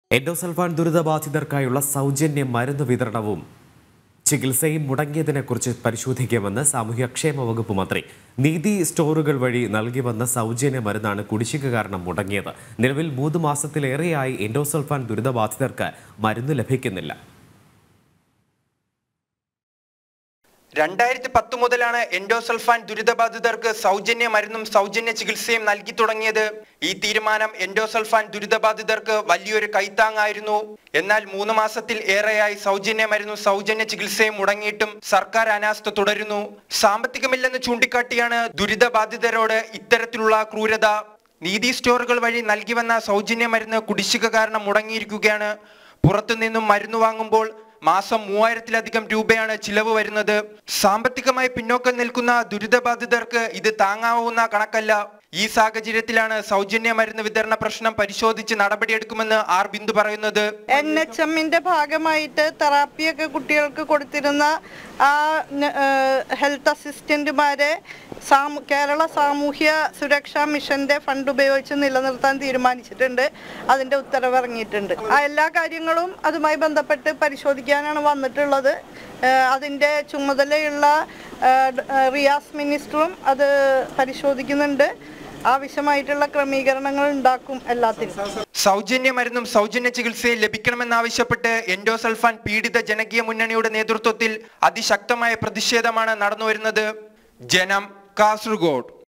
endosulfan ദുരിതബാധിതർക്കായുള്ള സൗജന്യ മരുന്ന് വിതരണവും ചികിത്സയും മുടങ്ങിയതിനെക്കുറിച്ച് പരിശോധിക്കുമെന്ന് സാമൂഹ്യക്ഷേമ വകുപ്പ് മന്ത്രി നീതി സ്റ്റോറുകൾ വഴി നൽകി വന്ന സൗജന്യ മരുന്നാണ് കുടിശ്ശിക കാരണം മുടങ്ങിയത് നിലവിൽ മൂന്ന് മാസത്തിലേറെയായി എൻഡോസൾഫാൻ ദുരിതബാധിതർക്ക് മരുന്ന് ലഭിക്കുന്നില്ല രണ്ടായിരത്തി പത്ത് മുതലാണ് എൻഡോസൾഫാൻ ദുരിതബാധിതർക്ക് സൗജന്യ മരുന്നും സൗജന്യ ചികിത്സയും നൽകി തുടങ്ങിയത് ഈ തീരുമാനം എൻഡോസൾഫാൻ ദുരിതബാധിതർക്ക് വലിയൊരു കൈത്താങ്ങായിരുന്നു എന്നാൽ മൂന്ന് മാസത്തിൽ ഏറെയായി സൗജന്യ മരുന്നും സൗജന്യ ചികിത്സയും മുടങ്ങിയിട്ടും സർക്കാർ അനാസ്ഥ തുടരുന്നു സാമ്പത്തികമില്ലെന്ന് ചൂണ്ടിക്കാട്ടിയാണ് ദുരിതബാധിതരോട് ഇത്തരത്തിലുള്ള ക്രൂരത നീതി സ്റ്റോറുകൾ വഴി നൽകി വന്ന സൗജന്യ മരുന്ന് കുടിശ്ശിക കാരണം മുടങ്ങിയിരിക്കുകയാണ് പുറത്തുനിന്നും മരുന്ന് വാങ്ങുമ്പോൾ മാസം മൂവായിരത്തിലധികം രൂപയാണ് ചിലവ് വരുന്നത് സാമ്പത്തികമായി പിന്നോക്കം നിൽക്കുന്ന ദുരിതബാധിതർക്ക് ഇത് താങ്ങാവുന്ന കണക്കല്ല ഈ സാഹചര്യത്തിലാണ് സൗജന്യ മരുന്ന് വിതരണ പ്രശ്നം പരിശോധിച്ച് നടപടിയെടുക്കുമെന്ന് ആർ ബിന്ദു പറയുന്നത് എൻ എച്ച് എമ്മിന്റെ ഭാഗമായിട്ട് തെറാപ്പിയൊക്കെ കുട്ടികൾക്ക് കൊടുത്തിരുന്ന ആ ന- ഏഹ് ഹെൽത്ത് അസിസ്റ്റന്റുമാരെ സാമൂ കേരള സാമൂഹ്യ സുരക്ഷാ മിഷന്റെ ഫണ്ട് ഉപയോഗിച്ച് നിലനിർത്താൻ തീരുമാനിച്ചിട്ടുണ്ട് അതിന്റെ ഉത്തരവ് ഇറങ്ങിയിട്ടുണ്ട് ആ എല്ലാ കാര്യങ്ങളും അതുമായി ബന്ധപ്പെട്ട് പരിശോധിക്കാനാണ് വന്നിട്ടുള്ളത് ഏഹ് അതിന്റെ ചുമതലയുള്ള ഏഹ് ഡ- ഏഹ് റിയാസ് മിനിസ്റ്ററും അത് പരിശോധിക്കുന്നുണ്ട് ആവശ്യമായിട്ടുള്ള ക്രമീകരണങ്ങൾ ഉണ്ടാക്കും എല്ലാത്തിനും സൗജന്യ മരുന്നും സൗജന്യ ചികിത്സയും ലഭിക്കണമെന്നാവശ്യപ്പെട്ട് എൻഡോസൾഫാൻ പീഡിത ജനകീയ മുന്നണിയുടെ നേതൃത്വത്തിൽ അതിശക്തമായ പ്രതിഷേധമാണ് നടന്നുവരുന്നത് ജനം കാസർഗോഡ്